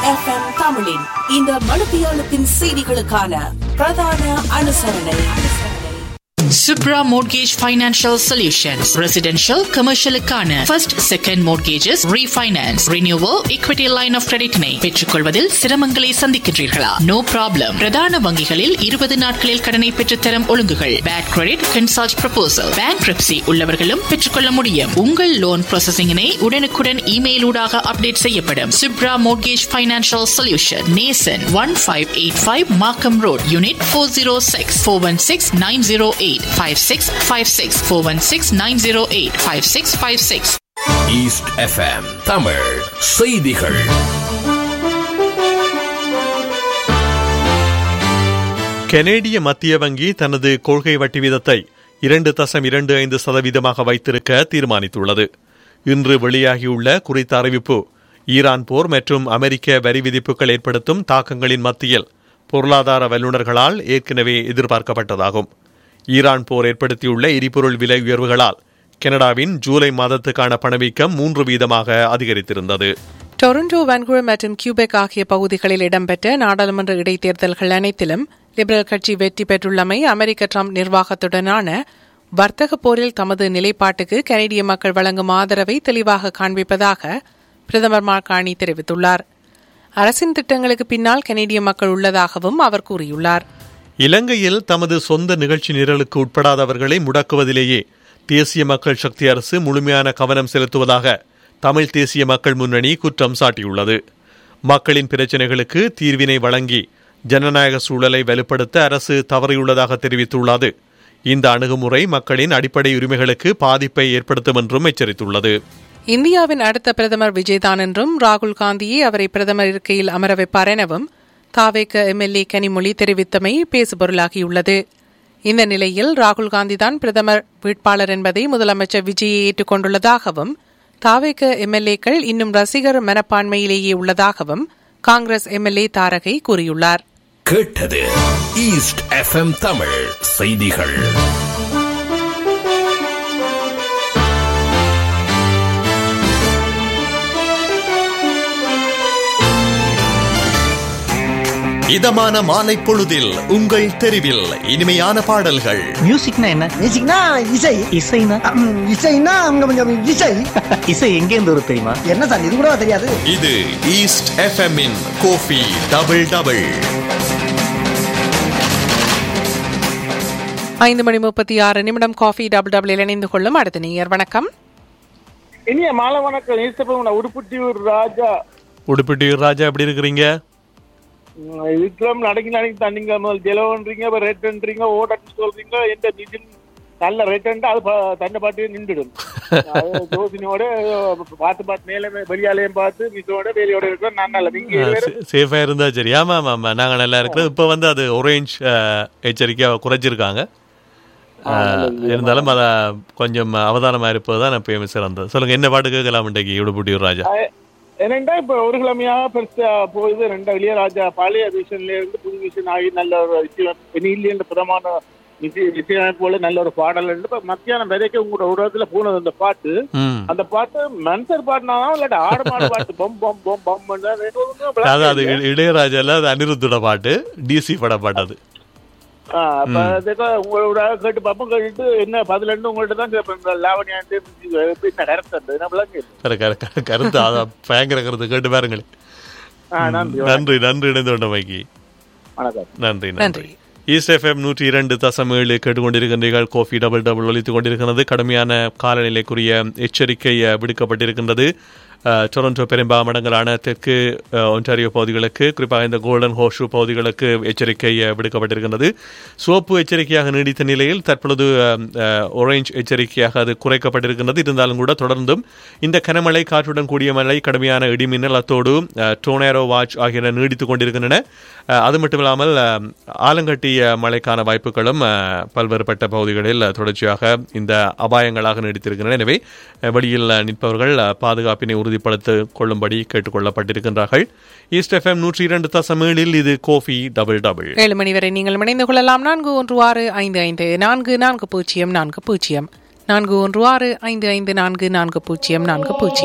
FM தமிழின் இந்த மணித்தியாலத்தின் செய்திகளுக்கான பிரதான அனுசரணை Subra Mortgage Financial Solutions. Residential, commercial க்கான first, second mortgages, refinance, renewal, equity line of credit னை பெற்றுக்கொள்வதில் சிரமங்களை சந்திக்கின்றீர்களா நோ ப்ராப்ளம் பிரதான வங்கிகளில் இருபது நாட்களில் கடனை பெற்றுத்தரும் ஒழுங்குகள் bad credit consult proposal bankruptcy உள்ளவர்களும் பெற்றுக்கொள்ள முடியும் உங்கள் லோன் ப்ராசஸிங்கினை உடனுக்குடன் இமெயில் ஊடாக அப்டேட் செய்யப்படும் Subra Mortgage Financial Solution Nesan one five eight five Markham road unit four zero six four one six nine zero eight five six five six four one six nine zero eight five six five six East FM Tamil செய்திகள் கெனேடிய மத்திய வங்கி தனது கொள்கை வட்டி வீதத்தை இரண்டு தசம் இரண்டு ஐந்து சதவீதமாக வைத்திருக்க தீர்மானித்துள்ளது இன்று வெளியாகியுள்ள குறித்த அறிவிப்பு ஈரான் போர் மற்றும் அமெரிக்க வரி விதிப்புகள் ஏற்படுத்தும் தாக்கங்களின் மத்தியில் பொருளாதார வல்லுநர்களால் ஏற்கனவே எதிர்பார்க்கப்பட்டதாகும் ஈரான் போர் ஏற்படுத்தியுள்ள எரிபொருள் விலை உயர்வுகளால் கனடாவின் ஜூலை மாதத்துக்கான பணவீக்கம் மூன்று வீதமாக அதிகரித்திருந்தது டொரண்டோ வான்கூவர் மற்றும் கியூபெக் ஆகிய பகுதிகளில் இடம்பெற்ற நாடாளுமன்ற இடைத்தேர்தல்கள் அனைத்திலும் லிபரல் கட்சி வெற்றி பெற்றுள்ளமை அமெரிக்க ட்ரம்ப் நிர்வாகத்துடனான வர்த்தக போரில் தமது நிலைப்பாட்டுக்கு கனேடிய மக்கள் வழங்கும் ஆதரவை தெளிவாக காண்பிப்பதாக பிரதமர் மார்கானி தெரிவித்துள்ளார் அரசின் திட்டங்களுக்கு பின்னால் கனேடிய மக்கள் உள்ளதாகவும் அவர் கூறியுள்ளார் இலங்கையில் தமது சொந்த நிகழ்ச்சி நிரலுக்கு உட்படாதவர்களை முடக்குவதிலேயே தேசிய மக்கள் சக்தி அரசு முழுமையான கவனம் செலுத்துவதாக தமிழ் தேசிய மக்கள் முன்னணி குற்றம் சாட்டியுள்ளது மக்களின் பிரச்சினைகளுக்கு தீர்வினை வழங்கி ஜனநாயக சூழலை வலுப்படுத்த அரசு தவறியுள்ளதாக தெரிவித்துள்ளது இந்த அணுகுமுறை மக்களின் அடிப்படை உரிமைகளுக்கு பாதிப்பை ஏற்படுத்தும் என்றும் எச்சரித்துள்ளது இந்தியாவின் அடுத்த பிரதமர் விஜய்தான் என்றும் ராகுல் காந்தியை அவரை பிரதமர் இருக்கையில் அமர வைப்பார் எனவும் தாவேக்க எம்எல்ஏ கனிமொழி தெரிவித்தமை பேசுபொருளாகியுள்ளது இந்த நிலையில் ராகுல் காந்திதான் பிரதமர் வேட்பாளர் என்பதை முதலமைச்சர் விஜயை ஏற்றுக்கொண்டுள்ளதாகவும் தாவேக்க எம்எல்ஏக்கள் இன்னும் ரசிகர் மனப்பான்மையிலேயே உள்ளதாகவும் காங்கிரஸ் எம்எல்ஏ தாரகை கூறியுள்ளார் கேட்டது ஈஸ்ட் எஃப்எம் தமிழ் செய்திகள் இதமான மாலை பொழுதில் உங்கள் தெருவில் இனிமையான பாடல்கள் மியூசிக்னா என்ன மியூசிக்னா இசை இசைனா அம், இசைன்னா அங்க கொஞ்சம் இசை இசை எங்க இருந்து வரும் தெரியுமா என்ன சார் இது கூட தெரியாது இது ஈஸ்ட் எஃப்எம் இன் கோஃபி டபுள் டபுள் ஐந்து மணி முப்பத்தி ஆறு நிமிடம் காஃபி டபுள் டபுள் இணைந்து கொள்ளும் அடுத்த நீயர் வணக்கம் இனிய மாலை வணக்கம் ஈஸ்வரன் உடுப்புட்டியூர் ராஜா உடுப்பிட்டியூர் ராஜா எப்படி இருக்கிறீங்க உம், விக்ரம் நடக்கி நடக்கி தண்ணிங்க முதல் ஜெலவன்றீங்க இப்ப ரேட்ன்றீங்க ஓடன்னு சொல்றீங்க எந்த நிதி நல்ல ரேட் அது ப- தன்னை பாட்டு நின்றுடும் அது ஜோசினியோட பார்த்து பார்த்து மேலே வெளியாலையும் பார்த்து மிசோட வேலையோட இருக்கிறோம் நான் நல்ல நீங்க இருவரும் சேஃபா இருந்தா சரி ஆமா ஆமா ஆமா நாங்க நல்லா இருக்கிறோம் இப்ப வந்து அது ஒரேஞ்ச் எச்சரிக்கையா குறைச்சிருக்காங்க அஹ், இருந்தாலும் அத கொஞ்சம் அவதானமா இருப்பதுதான் எப்பயுமே சிறந்தது சொல்லுங்க என்ன பாட்டு கேட்கலாம் இன்றைக்கு உடுப்புட்டியூர் ராஜா என்னண்டா இப்ப ஒரு கிழமையா பெருசா போகுது ரெண்டா இளையராஜா பழைய விஷன்ல இருந்து புது விஷன் ஆகி நல்ல ஒரு விஷயம் இல்லைன்ற பிரதான விஷயம் போல நல்ல ஒரு பாடல் இருந்து இப்ப மத்தியானம் வரைக்கும் உங்களோட உலகத்துல போனது அந்த பாட்டு ம் அந்த பாட்டு மன்சர் பாட்டுனாலும் இல்லாட்டி ஆடு மாடு பாட்டு பொம் பொம் பொம் பொம் அதாவது அது இ- இளையராஜால அது அனிருத்தோட பாட்டு டிசி பட பாட்டு அது அப்ப அதுக்கு உங்களோட கேட்டு பார்ப்போம் கேட்டு என்ன பதிலெண்டு உங்கள்ட்ட தான் கேட்பேன் லாவணியாண்டு என்ன கருத்து அந்த என்ன விளங்கு கரு- கரு- கரு- கருத்து அதான் பயங்கர கருத்து கேட்டு பாருங்களேன் ஆ, நன்றி நன்றி நன்றி இணைந்து கொண்டமைக்கு வணக்கம் நன்றி நன்றி. நன்றி ஈஸ்ட் எஃப்எம் நூற்றி இரண்டு தசம் ஏழு கேட்டுக்கொண்டிருக்கின்றீர்கள் கோஃபி டபுள் டபுள் ஒலித்துக் கொண்டிருக்கிறது கடுமையான காலநிலைக்குரிய எச்சரிக்கை அஹ், விடுக்கப்பட்டிருக்கின்றது அஹ், டொரண்டோ பெரும்பாமடங்களான தெற்கு அஹ், ஒன்டாரியோ பகுதிகளுக்கு குறிப்பாக இந்த கோல்டன் ஹோஷு பகுதிகளுக்கு எச்சரிக்கை அஹ், விடுக்கப்பட்டிருக்கின்றது சோப்பு எச்சரிக்கையாக நீடித்த நிலையில் தற்பொழுது ஒரேஞ்ச் எச்சரிக்கையாக அது குறைக்கப்பட்டிருக்கின்றது இருந்தாலும் கூட தொடர்ந்தும் இந்த கனமழை காற்றுடன் கூடிய மழை கடுமையான இடிமின்னல் அத்தோடு அஹ், டோனேரோ வாட்ச் ஆகியன நீடித்துக் கொண்டிருக்கின்றன அஹ், அது மட்டுமில்லாமல் அஹ், ஆலங்கட்டி அஹ், மழைக்கான வாய்ப்புகளும் அஹ், பல்வேறுபட்ட பகுதிகளில் அஹ், தொடர்ச்சியாக இந்த அபாயங்களாக நீடித்திருக்கின்றன எனவே அஹ், வெளியில் அஹ், நிற்பவர்கள் அஹ், பாதுகாப்பினை உறுதிப்படுத்திக் கொள்ளும்படி கேட்டுக்கொள்ளப்பட்டிருக்கின்றார்கள் ஈஸ்ட் எஃப்எம் நூற்றி இரண்டு தசம் ஏழில் இது கோஃபி டபுள் டபுள் ஏழு மணி வரை நீங்கள் இணைந்து கொள்ளலாம் நான்கு ஒன்று ஆறு ஐந்து ஐந்து நான்கு நான்கு பூஜ்ஜியம் நான்கு பூஜ்ஜியம் நான்கு ஒன்று ஆறு ஐந்து ஐந்து நான்கு நான்கு பூஜ்ஜியம் நான்கு பூஜ்ஜியம்